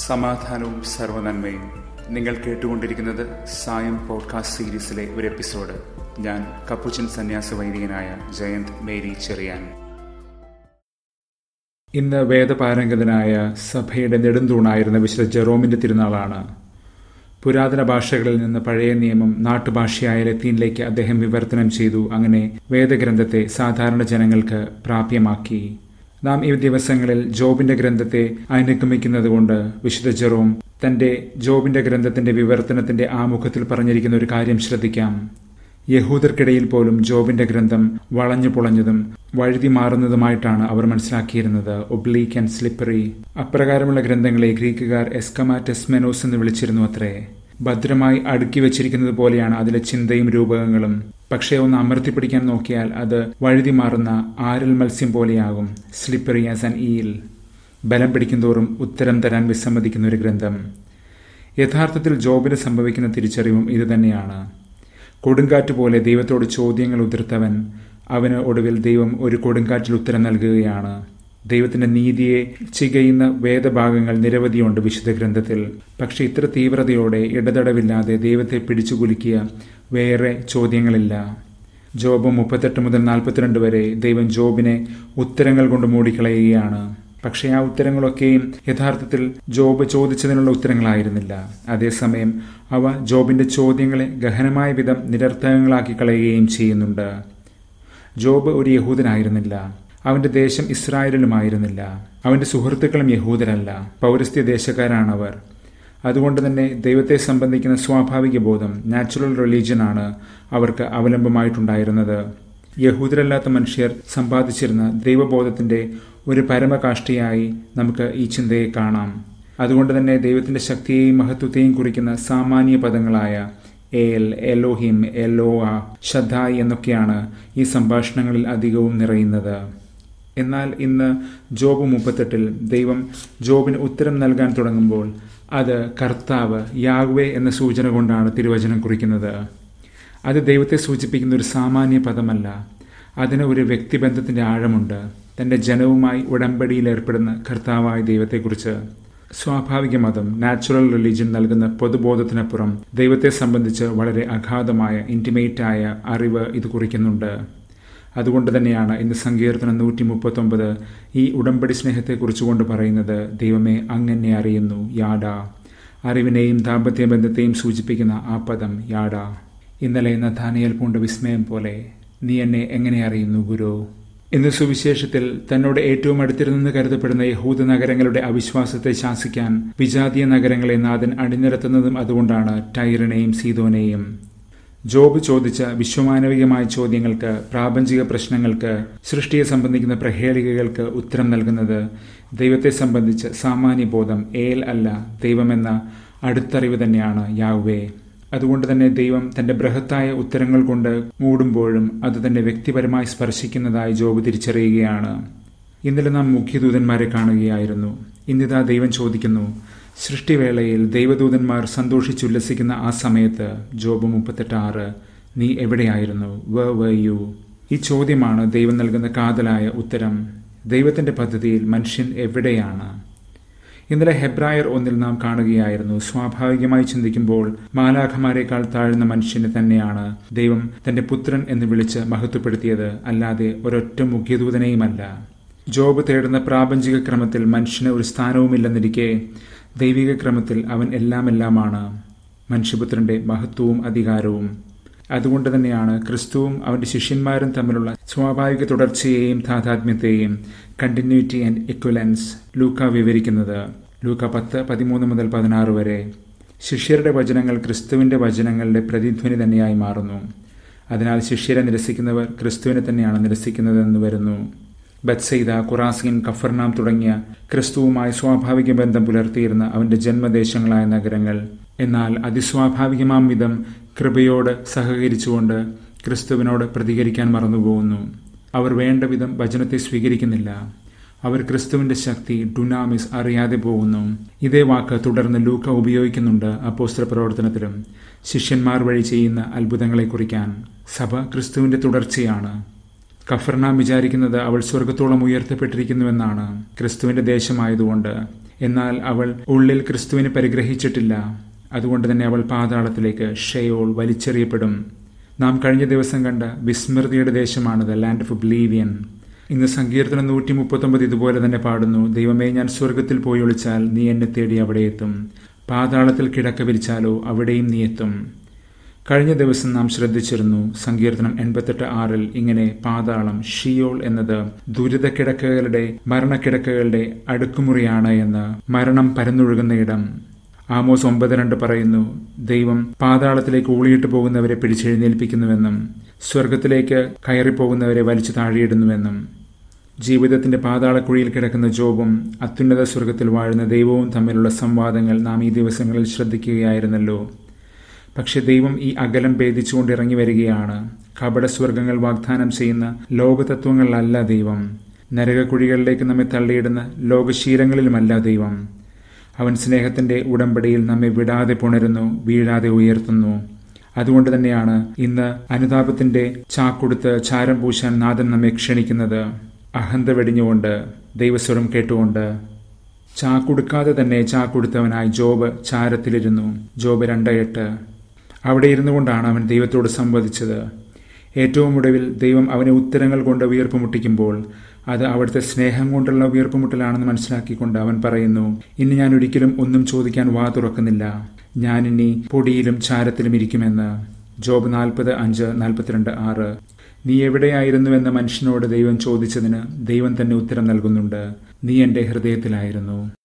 സമാധാനവും സർവനന്മയും നിങ്ങൾ കേട്ടുകൊണ്ടിരിക്കുന്നത് സായം പോഡ്കാസ്റ്റ് സീരീസിലെ ഒരു എപ്പിസോഡ് ഞാൻ കപ്പുച്ചൻ സന്യാസ വൈദികനായ ജയന്ത് മേരി ചെറിയാൻ ഇന്ന് വേദപാരംഗതനായ സഭയുടെ നെടുന്തൂണായിരുന്ന വിശുദ്ധ ജെറോമിന്റെ തിരുനാളാണ് പുരാതന ഭാഷകളിൽ നിന്ന് പഴയ നിയമം നാട്ടുഭാഷയായ ലത്തീനിലേക്ക് അദ്ദേഹം വിവർത്തനം ചെയ്തു അങ്ങനെ വേദഗ്രന്ഥത്തെ സാധാരണ ജനങ്ങൾക്ക് പ്രാപ്യമാക്കി നാം ഈ ദിവസങ്ങളിൽ ജോബിന്റെ ഗ്രന്ഥത്തെ അനുഗമിക്കുന്നതുകൊണ്ട് വിശുദ്ധ ജെറോം തന്റെ ജോബിന്റെ ഗ്രന്ഥത്തിന്റെ വിവർത്തനത്തിന്റെ ആമുഖത്തിൽ പറഞ്ഞിരിക്കുന്ന ഒരു കാര്യം ശ്രദ്ധിക്കാം യഹൂദർക്കിടയിൽ പോലും ജോബിന്റെ ഗ്രന്ഥം വളഞ്ഞു പൊളഞ്ഞതും വഴുതി മാറുന്നതുമായിട്ടാണ് അവർ മനസ്സിലാക്കിയിരുന്നത് ഒബ്ലീക്ക് ആൻഡ് സ്ലിപ്പറി അപ്രകാരമുള്ള ഗ്രന്ഥങ്ങളെ ഗ്രീക്കുകാർ എസ്കമാറ്റസ്മെനോസ് എന്ന് വിളിച്ചിരുന്നു അത്രേ ഭദ്രമായി അടുക്കി വെച്ചിരിക്കുന്നത് പോലെയാണ് അതിലെ ചിന്തയും രൂപകങ്ങളും പക്ഷേ ഒന്ന് അമർത്തിപ്പിടിക്കാൻ നോക്കിയാൽ അത് വഴുതി മാറുന്ന ആരൽ മത്സ്യം പോലെയാകും സ്ലിപ്പറി ആസ് ആൻ ഈൽ ബലം പിടിക്കുന്തോറും ഉത്തരം തരാൻ വിസമ്മതിക്കുന്ന ഒരു ഗ്രന്ഥം യഥാർത്ഥത്തിൽ ജോബിന് സംഭവിക്കുന്ന തിരിച്ചറിവും ഇതുതന്നെയാണ് കൊടുങ്കാറ്റ് പോലെ ദൈവത്തോട് ചോദ്യങ്ങൾ ഉതിർത്തവൻ അവന് ഒടുവിൽ ദൈവം ഒരു കൊടുങ്കാറ്റിൽ ഉത്തരം നൽകുകയാണ് ദൈവത്തിന്റെ നീതിയെ ചികയുന്ന വേദഭാഗങ്ങൾ നിരവധിയുണ്ട് വിശുദ്ധ ഗ്രന്ഥത്തിൽ പക്ഷെ ഇത്ര തീവ്രതയോടെ ഇടതടവില്ലാതെ ദൈവത്തെ പിടിച്ചുകുലുക്കിയ വേറെ ചോദ്യങ്ങളില്ല ജോബ് മുപ്പത്തെട്ട് മുതൽ നാൽപ്പത്തിരണ്ട് വരെ ദൈവം ജോബിനെ ഉത്തരങ്ങൾ കൊണ്ട് മൂടിക്കളയുകയാണ് പക്ഷേ ആ ഉത്തരങ്ങളൊക്കെയും യഥാർത്ഥത്തിൽ ജോബ് ചോദിച്ചതിനുള്ള ഉത്തരങ്ങളായിരുന്നില്ല അതേസമയം അവ ജോബിന്റെ ചോദ്യങ്ങളെ ഗഹനമായ വിധം നിരർത്ഥകങ്ങളാക്കി കളയുകയും ചെയ്യുന്നുണ്ട് ജോബ് ഒരു യഹൂദനായിരുന്നില്ല അവന്റെ ദേശം ഇസ്രായേലിലുമായിരുന്നില്ല അവന്റെ സുഹൃത്തുക്കളും യഹൂദരല്ല പൗരസ്ത്യ ദേശക്കാരാണവർ അതുകൊണ്ട് തന്നെ ദൈവത്തെ സംബന്ധിക്കുന്ന സ്വാഭാവിക ബോധം നാച്ചുറൽ റിലീജിയനാണ് അവർക്ക് അവലംബമായിട്ടുണ്ടായിരുന്നത് യഹൂദരല്ലാത്ത മനുഷ്യർ സമ്പാദിച്ചിരുന്ന ദൈവബോധത്തിന്റെ ഒരു പരമകാഷ്ഠയായി നമുക്ക് ഈ ചിന്തയെ കാണാം അതുകൊണ്ട് തന്നെ ദൈവത്തിന്റെ ശക്തിയെയും മഹത്വത്തെയും കുറിക്കുന്ന സാമാന്യ പദങ്ങളായ ഏൽ എലോഹിം എലോവ ഷദ്ദായി എന്നൊക്കെയാണ് ഈ സംഭാഷണങ്ങളിൽ അധികവും നിറയുന്നത് എന്നാൽ ഇന്ന് ജോബ് മുപ്പത്തെട്ടിൽ ദൈവം ജോബിന് ഉത്തരം നൽകാൻ തുടങ്ങുമ്പോൾ അത് കർത്താവ് യാഗ്വേ എന്ന സൂചന കൊണ്ടാണ് തിരുവചനം കുറിക്കുന്നത് അത് ദൈവത്തെ സൂചിപ്പിക്കുന്ന ഒരു സാമാന്യ പദമല്ല അതിന് ഒരു വ്യക്തിബന്ധത്തിന്റെ ആഴമുണ്ട് തന്റെ ജനവുമായി ഉടമ്പടിയിൽ ഏർപ്പെടുന്ന കർത്താവായ ദൈവത്തെക്കുറിച്ച് സ്വാഭാവിക മതം നാച്ചുറൽ റിലീജിയൻ നൽകുന്ന പൊതുബോധത്തിനപ്പുറം ദൈവത്തെ സംബന്ധിച്ച് വളരെ അഗാധമായ ഇൻറ്റിമേറ്റായ അറിവ് ഇത് കുറിക്കുന്നുണ്ട് അതുകൊണ്ട് തന്നെയാണ് ഇന്ന് സങ്കീർത്തനം നൂറ്റി മുപ്പത്തൊമ്പത് ഈ ഉടമ്പടി സ്നേഹത്തെക്കുറിച്ചുകൊണ്ട് പറയുന്നത് ദൈവമേ അങ്ങനെ അറിയുന്നു യാഡ അറിവിനെയും ദാമ്പത്യ ബന്ധത്തെയും സൂചിപ്പിക്കുന്ന ആ പദം യാഡ ഇന്നലെ നഥാനിയൽ പൂണ്ട വിസ്മയം പോലെ നീ എന്നെ എങ്ങനെ അറിയുന്നു ഗുരു ഇന്ന് സുവിശേഷത്തിൽ തന്നോട് ഏറ്റവും അടുത്തിരുന്നെന്ന് കരുതപ്പെടുന്ന യഹൂദ നഗരങ്ങളുടെ അവിശ്വാസത്തെ ശാസിക്കാൻ വിജാതീയ നഗരങ്ങളെ നാഥൻ അണിനിരത്തുന്നതും അതുകൊണ്ടാണ് ടൈറിനെയും സീതോനെയും ജോബ് ചോദിച്ച വിശ്വമാനവികമായ ചോദ്യങ്ങൾക്ക് പ്രാപഞ്ചിക പ്രശ്നങ്ങൾക്ക് സൃഷ്ടിയെ സംബന്ധിക്കുന്ന പ്രഹേളികകൾക്ക് ഉത്തരം നൽകുന്നത് ദൈവത്തെ സംബന്ധിച്ച് സാമാന്യബോധം ഏൽ അല്ല ദൈവമെന്ന അടുത്തറിവ് തന്നെയാണ് യാവേ അതുകൊണ്ട് തന്നെ ദൈവം തന്റെ ബൃഹത്തായ ഉത്തരങ്ങൾ കൊണ്ട് മൂടുമ്പോഴും അത് തന്നെ വ്യക്തിപരമായി സ്പർശിക്കുന്നതായി ജോബ് തിരിച്ചറിയുകയാണ് ഇന്നലെ നാം മുഖ്യദൂതന്മാരെ കാണുകയായിരുന്നു ഇന്നിതാ ദൈവം ചോദിക്കുന്നു സൃഷ്ടിവേളയിൽ ദൈവദൂതന്മാർ സന്തോഷിച്ചുല്ലസിക്കുന്ന ആ സമയത്ത് ജോബ് മുപ്പത്തെട്ട് ആറ് നീ എവിടെയായിരുന്നു വ വ യു ഈ ചോദ്യമാണ് ദൈവം നൽകുന്ന കാതലായ ഉത്തരം ദൈവത്തിന്റെ പദ്ധതിയിൽ മനുഷ്യൻ എവിടെയാണ് ഇന്നലെ ഹെബ്രായർ ഒന്നിൽ നാം കാണുകയായിരുന്നു സ്വാഭാവികമായി ചിന്തിക്കുമ്പോൾ മാലാഖമാരെക്കാൾ താഴ്ന്ന മനുഷ്യനെ തന്നെയാണ് ദൈവം തന്റെ പുത്രൻ എന്ന് വിളിച്ച് മഹത്വപ്പെടുത്തിയത് അല്ലാതെ ഒരൊറ്റ മുഖ്യദൂതനെയുമല്ല ജോബ് തേടുന്ന പ്രാപഞ്ചിക ക്രമത്തിൽ മനുഷ്യന് ഒരു സ്ഥാനവുമില്ലെന്നിരിക്കെ ദൈവിക ക്രമത്തിൽ അവൻ എല്ലാം എല്ലാമാണ് മനുഷ്യപുത്രന്റെ മഹത്വവും അധികാരവും അതുകൊണ്ട് തന്നെയാണ് ക്രിസ്തുവും അവന്റെ ശിഷ്യന്മാരും തമ്മിലുള്ള സ്വാഭാവിക തുടർച്ചയെയും താതാത്മ്യത്തെയും കണ്ടിന്യൂറ്റി ആൻഡ് ഇക്വലൻസ് ലൂക്ക വിവരിക്കുന്നത് ലൂക്ക പത്ത് പതിമൂന്ന് മുതൽ പതിനാറ് വരെ ശിഷ്യരുടെ വചനങ്ങൾ ക്രിസ്തുവിന്റെ വചനങ്ങളുടെ പ്രതിധ്വനി തന്നെയായി മാറുന്നു അതിനാൽ ശിഷ്യരെ നിരസിക്കുന്നവർ ക്രിസ്തുവിനെ തന്നെയാണ് നിരസിക്കുന്നതെന്ന് വരുന്നു ബത്സൈദ ഖുറാസീൻ കഫർനാം തുടങ്ങിയ ക്രിസ്തുവുമായി സ്വാഭാവിക ബന്ധം പുലർത്തിയിരുന്ന അവന്റെ ജന്മദേശങ്ങളായ നഗരങ്ങൾ എന്നാൽ അതിസ്വാഭാവികമാം വിധം കൃപയോട് സഹകരിച്ചുകൊണ്ട് ക്രിസ്തുവിനോട് പ്രതികരിക്കാൻ മറന്നുപോകുന്നു അവർ വേണ്ട വിധം വചനത്തെ സ്വീകരിക്കുന്നില്ല അവർ ക്രിസ്തുവിന്റെ ശക്തി ഡുനാമിസ് അറിയാതെ പോകുന്നു ഇതേ വാക്ക് തുടർന്ന് ലൂക്ക ഉപയോഗിക്കുന്നുണ്ട് അപ്പോസ്ത്ര പ്രവർത്തനത്തിലും ശിഷ്യന്മാർ വഴി ചെയ്യുന്ന അത്ഭുതങ്ങളെ കുറിക്കാൻ സഭ ക്രിസ്തുവിന്റെ തുടർച്ചയാണ് കഫർനാം വിചാരിക്കുന്നത് അവൾ സ്വർഗത്തോളം ഉയർത്തപ്പെട്ടിരിക്കുന്നുവെന്നാണ് ക്രിസ്തുവിന്റെ ദേശമായതുകൊണ്ട് എന്നാൽ അവൾ ഉള്ളിൽ ക്രിസ്തുവിനെ പരിഗ്രഹിച്ചിട്ടില്ല അതുകൊണ്ട് തന്നെ അവൾ പാതാളത്തിലേക്ക് ഷെയോൾ വലിച്ചെറിയപ്പെടും നാം കഴിഞ്ഞ ദിവസം കണ്ട വിസ്മൃതിയുടെ ദേശമാണത് ലാൻഡ് ഓഫ് ഒബ്ലീവിയൻ ഇന്ന് സങ്കീർത്തനം നൂറ്റി മുപ്പത്തൊമ്പത് ഇതുപോലെ തന്നെ പാടുന്നു ദൈവമേ ഞാൻ സ്വർഗത്തിൽ പോയി ഒളിച്ചാൽ നീ എന്നെ തേടി അവിടെ എത്തും പാതാളത്തിൽ കിടക്ക വിരിച്ചാലോ അവിടെയും നീ എത്തും കഴിഞ്ഞ ദിവസം നാം ശ്രദ്ധിച്ചിരുന്നു സങ്കീർത്തനം എൺപത്തെട്ട് ആറിൽ ഇങ്ങനെ പാതാളം ഷിയോൾ എന്നത് ദുരിതക്കിടക്കകളുടെ മരണക്കിടക്കകളുടെ അടുക്കുമുറിയാണ് എന്ന് മരണം പരന്നൊഴുകുന്ന ഇടം ആമോസ് ഒമ്പത് രണ്ട് പറയുന്നു ദൈവം പാതാളത്തിലേക്ക് ഊളിയിട്ട് പോകുന്നവരെ പിടിച്ചെഴുന്നേൽപ്പിക്കുന്നുവെന്നും സ്വർഗത്തിലേക്ക് കയറിപ്പോകുന്നവരെ വലിച്ചു താഴെയിടുന്നുവെന്നും ജീവിതത്തിന്റെ പാതാളക്കുഴിയിൽ കിടക്കുന്ന ജോബും അത്യുന്നത സ്വർഗത്തിൽ വാഴുന്ന ദൈവവും തമ്മിലുള്ള സംവാദങ്ങൾ നാം ഈ ദിവസങ്ങളിൽ ശ്രദ്ധിക്കുകയായിരുന്നല്ലോ പക്ഷെ ദൈവം ഈ അകലം ഭേദിച്ചുകൊണ്ട് ഇറങ്ങി വരികയാണ് കപടസ്വർഗങ്ങൾ വാഗ്ദാനം ചെയ്യുന്ന ലോകതത്വങ്ങളിലല്ല ദൈവം നരകക്കുഴികളിലേക്ക് നമ്മെ തള്ളിയിടുന്ന ലോകശീലങ്ങളിലുമല്ല ദൈവം അവൻ സ്നേഹത്തിന്റെ ഉടമ്പടിയിൽ നമ്മെ വിടാതെ പുണരുന്നു വീഴാതെ ഉയർത്തുന്നു അതുകൊണ്ട് തന്നെയാണ് ഇന്ന് അനുതാപത്തിന്റെ ചാക്കൊടുത്ത് ചാരം പൂശാൻ നാഥൻ നമ്മെ ക്ഷണിക്കുന്നത് അഹന്ത വെടിഞ്ഞുകൊണ്ട് ദൈവസ്വരം കേട്ടുകൊണ്ട് ചാക്കുടുക്കാതെ തന്നെ ചാക്കുടുത്തവനായി ജോബ് ചാരത്തിലിരുന്നു ജോബ് രണ്ട് എട്ട് അവിടെ ഇരുന്നു കൊണ്ടാണ് അവൻ ദൈവത്തോട് സംവദിച്ചത് ഏറ്റവും ഒടുവിൽ ദൈവം അവനെ ഉത്തരങ്ങൾ കൊണ്ട് വീർപ്പുമുട്ടിക്കുമ്പോൾ അത് അവിടുത്തെ സ്നേഹം കൊണ്ടുള്ള വീർപ്പുമുട്ടലാണെന്ന് മനസ്സിലാക്കിക്കൊണ്ട് അവൻ പറയുന്നു ഇനി ഞാൻ ഒരിക്കലും ഒന്നും ചോദിക്കാൻ വാ തുറക്കുന്നില്ല ഞാനിനി പൊടിയിലും ചാരത്തിലും ഇരിക്കുമെന്ന് ജോബ് നാൽപ്പത് അഞ്ച് നാൽപ്പത്തിരണ്ട് ആറ് നീ എവിടെയായിരുന്നുവെന്ന് മനുഷ്യനോട് ദൈവം ചോദിച്ചതിന് ദൈവം തന്നെ ഉത്തരം നൽകുന്നുണ്ട് നീ എൻ്റെ ഹൃദയത്തിലായിരുന്നു